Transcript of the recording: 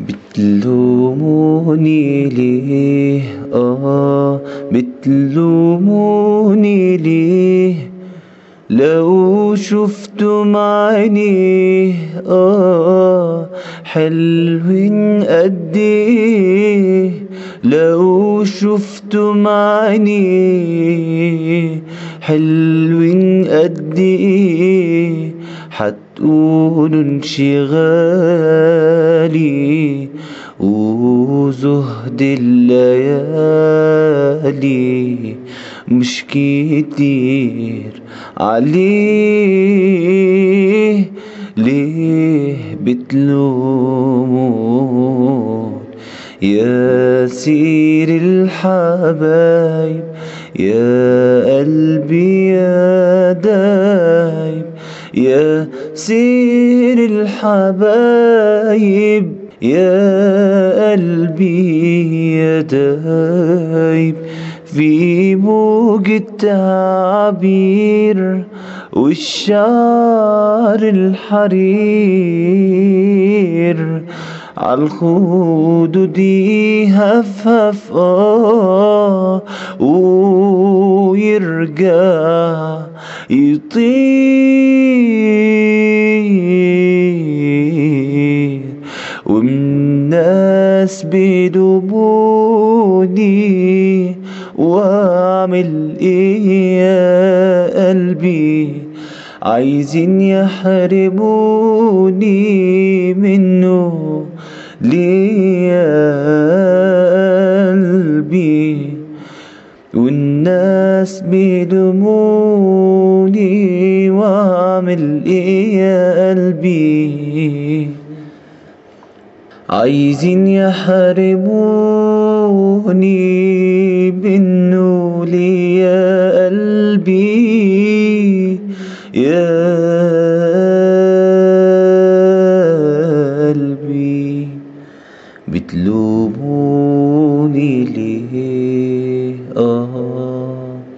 بتلوموني ليه آه بتلوموني ليه لو شفتم عيني آه حلوين قد ايه لو شفتم عيني حلوين قد ايه حتقولوا انشغالي وزهد الليالي مش كتير عليه ليه بتلومون يا سير الحبايب يا قلبي يا دايب يا سير الحبايب يا قلبي يا دايب في موج التعبير والشعر الحرير عالخدود يهفهف آه ويرجع يطير والناس بيلوموني واعمل ايه يا قلبي عايزين يحرموني منه ليه يا قلبي والناس بيلوموني واعمل ايه يا قلبي عايزين يحرموني منه ليه يا قلبي يا قلبي بتلوموني ليه آه